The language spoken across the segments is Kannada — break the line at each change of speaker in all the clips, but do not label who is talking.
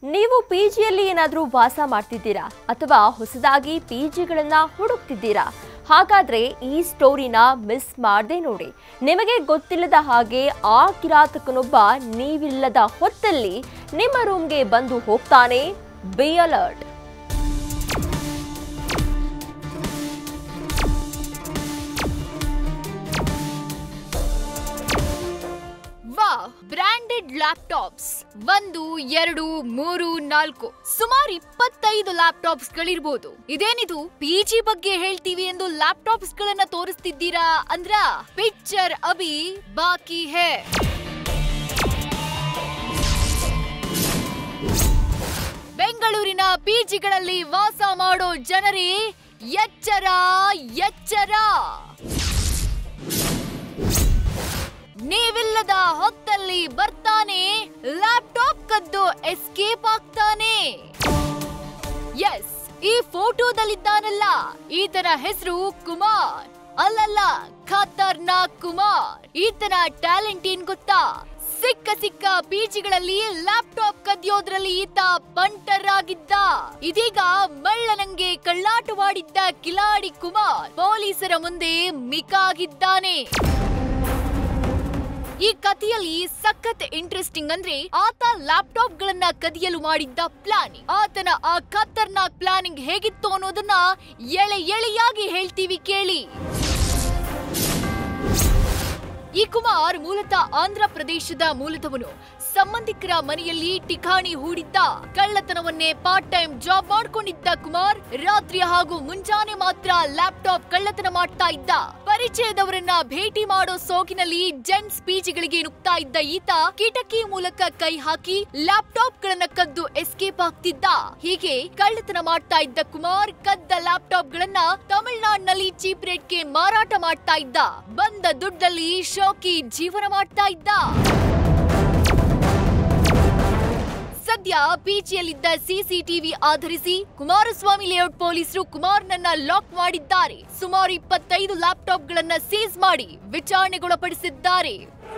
ನೀವು ಪಿಜಿಯಲ್ಲಿ ಏನಾದರೂ ವಾಸ ಮಾಡ್ತಿದ್ದೀರಾ ಅಥವಾ ಹೊಸದಾಗಿ ಪಿಜಿಗಳನ್ನ ಹುಡುಕ್ತಿದ್ದೀರಾ ಹಾಗಾದ್ರೆ ಈ ಸ್ಟೋರಿನ ಮಿಸ್ ಮಾಡದೆ ನೋಡಿ ನಿಮಗೆ ಗೊತ್ತಿಲ್ಲದ ಹಾಗೆ ಆ ಕಿರಾತಕನೊಬ್ಬ ನೀವಿಲ್ಲದ ಹೊತ್ತಲ್ಲಿ ನಿಮ್ಮ ರೂಮ್ಗೆ ಬಂದು ಹೋಗ್ತಾನೆ ಬಿ ಅಲರ್ಟ್
ವಾ ಬ್ರಾಂಡೆಡ್ ಲ್ಯಾಪ್ಟಾಪ್ಸ್ ಒಂದು ಎರಡು ಮೂರು ನಾಲ್ಕು ಸುಮಾರು ಇಪ್ಪತ್ತೈದು ಲ್ಯಾಪ್ಟಾಪ್ಸ್ ಗಳಿರ್ಬೋದು ಇದೇನಿದು ಪಿಜಿ ಬಗ್ಗೆ ಹೇಳ್ತೀವಿ ಎಂದು ಲ್ಯಾಪ್ಟಾಪ್ಸ್ ಗಳನ್ನ ತೋರಿಸ್ತಿದ್ದೀರಾ ಅಂದ್ರ ಪಿಕ್ಚರ್ ಅಭಿ ಬಾಕಿ ಹೇ ಬೆಂಗಳೂರಿನ ಪಿಜಿಗಳಲ್ಲಿ ವಾಸ ಮಾಡೋ ಜನರೇ ಎಚ್ಚರ ಎಚ್ಚರ ನೀವಿಲ್ಲದ ಹೊತ್ತಲ್ಲಿ ಬರ್ತಾನೆ ಲ್ಯಾಪ್ಟಾಪ್ ಕದ್ದು ಎಸ್ಕೇಪ್ ಆಗ್ತಾನೆ ಎಸ್ ಈ ಫೋಟೋದಲ್ಲಿದ್ದಾನಲ್ಲ ಈತನ ಹೆಸರು ಕುಮಾರ್ ಅಲ್ಲಲ್ಲ ಖತರ್ನಾಕ್ ಕುಮಾರ್ ಈತನ ಟ್ಯಾಲೆಂಟ್ ಏನ್ ಗೊತ್ತಾ ಸಿಕ್ಕ ಸಿಕ್ಕ ಪಿಜಿಗಳಲ್ಲಿ ಲ್ಯಾಪ್ಟಾಪ್ ಕದಿಯೋದ್ರಲ್ಲಿ ಈತ ಬಂಟರ್ ಆಗಿದ್ದ ಇದೀಗ ಮಳ್ಳನಂಗೆ ಕಳ್ಳಾಟವಾಡಿದ್ದ ಕಿಲಾಡಿ ಕುಮಾರ್ ಪೊಲೀಸರ ಮುಂದೆ ಮಿಕಾಗಿದ್ದಾನೆ ಈ ಕಥೆಯಲ್ಲಿ ಸಖತ್ ಇಂಟ್ರೆಸ್ಟಿಂಗ್ ಅಂದ್ರೆ ಆತ ಲ್ಯಾಪ್ಟಾಪ್ ಗಳನ್ನ ಕದಿಯಲು ಮಾಡಿದ್ದ ಪ್ಲಾನಿಂಗ್ ಆತನ ಆ ಖತರ್ನಾಕ್ ಪ್ಲಾನಿಂಗ್ ಹೇಗಿತ್ತು ಅನ್ನೋದನ್ನ ಎಳೆ ಎಳೆಯಾಗಿ ಹೇಳ್ತೀವಿ ಕೇಳಿ ಈ ಕುಮಾರ್ ಮೂಲತಃ ಆಂಧ್ರ ಪ್ರದೇಶದ ಮೂಲದವನು ಸಂಬಂಧಿಕರ ಮನೆಯಲ್ಲಿ ಠಿಕಾಣಿ ಹೂಡಿದ್ದ ಕಳ್ಳತನವನ್ನೇ ಪಾರ್ಟ್ ಟೈಮ್ ಜಾಬ್ ಮಾಡ್ಕೊಂಡಿದ್ದ ಕುಮಾರ್ ರಾತ್ರಿ ಹಾಗೂ ಮುಂಜಾನೆ ಮಾತ್ರ ಲ್ಯಾಪ್ಟಾಪ್ ಕಳ್ಳತನ ಮಾಡ್ತಾ ಇದ್ದ ಪರಿಚಯದವರನ್ನ ಭೇಟಿ ಮಾಡೋ ಸೋಗಿನಲ್ಲಿ ಜೆಂಟ್ಸ್ ಪಿಜಿಗಳಿಗೆ ನುಗ್ತಾ ಇದ್ದ ಈತ ಕಿಟಕಿ ಮೂಲಕ ಕೈ ಹಾಕಿ ಲ್ಯಾಪ್ಟಾಪ್ ಗಳನ್ನ ಕದ್ದು ಎಸ್ಕೇಪ್ ಆಗ್ತಿದ್ದ ಹೀಗೆ ಕಳ್ಳತನ ಮಾಡ್ತಾ ಇದ್ದ ಕುಮಾರ್ ಕದ್ದ ಲ್ಯಾಪ್ಟಾಪ್ ಗಳನ್ನ ತಮಿಳುನಾಡಿನಲ್ಲಿ ಚೀಪ್ ರೇಟ್ಗೆ ಮಾರಾಟ ಮಾಡ್ತಾ ಇದ್ದ ಬಂದ ದುಡ್ಡಲ್ಲಿ ಶೋಕಿ ಜೀವನ ಮಾಡ್ತಾ ಇದ್ದ ಸದ್ಯ ಪಿಜಿಯಲ್ಲಿದ್ದ ಸಿಸಿಟಿವಿ ಆಧರಿಸಿ ಕುಮಾರಸ್ವಾಮಿ ಲೇಔಟ್ ಪೊಲೀಸರು ಕುಮಾರ್ನನ್ನ ಲಾಕ್ ಮಾಡಿದ್ದಾರೆ ಸುಮಾರು ಇಪ್ಪತ್ತೈದು ಲ್ಯಾಪ್ಟಾಪ್ಗಳನ್ನ ಸೀಸ್ ಮಾಡಿ ವಿಚಾರಣೆಗೊಳಪಡಿಸಿದ್ದಾರೆ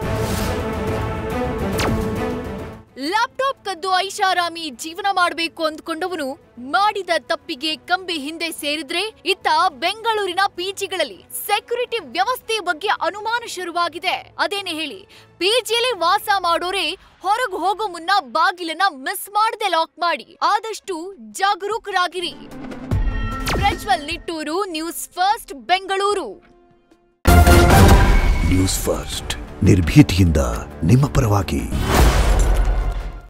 ಲ್ಯಾಪ್ಟಾಪ್ ಕದ್ದು ಐಷಾರಾಮಿ ಜೀವನ ಮಾಡಬೇಕು ಅಂದ್ಕೊಂಡವನು ಮಾಡಿದ ತಪ್ಪಿಗೆ ಕಂಬಿ ಹಿಂದೆ ಸೇರಿದ್ರೆ ಇತ್ತ ಬೆಂಗಳೂರಿನ ಪಿಜಿಗಳಲ್ಲಿ ಸೆಕ್ಯೂರಿಟಿ ವ್ಯವಸ್ಥೆ ಬಗ್ಗೆ ಅನುಮಾನ ಶುರುವಾಗಿದೆ ಅದೇನೆ ಹೇಳಿ ಪಿಜಿಯಲ್ಲಿ ವಾಸ ಮಾಡೋರೆ ಹೊರಗೆ ಹೋಗೋ ಮುನ್ನ ಬಾಗಿಲನ್ನ ಮಿಸ್ ಮಾಡದೆ ಲಾಕ್ ಮಾಡಿ ಆದಷ್ಟು ಜಾಗರೂಕರಾಗಿರಿ Prajwal Nittur news first Bengaluru
news first ನಿರ್ಭೀತಿಯಿಂದ ನಿಮ್ಮ ಪರವಾಗಿ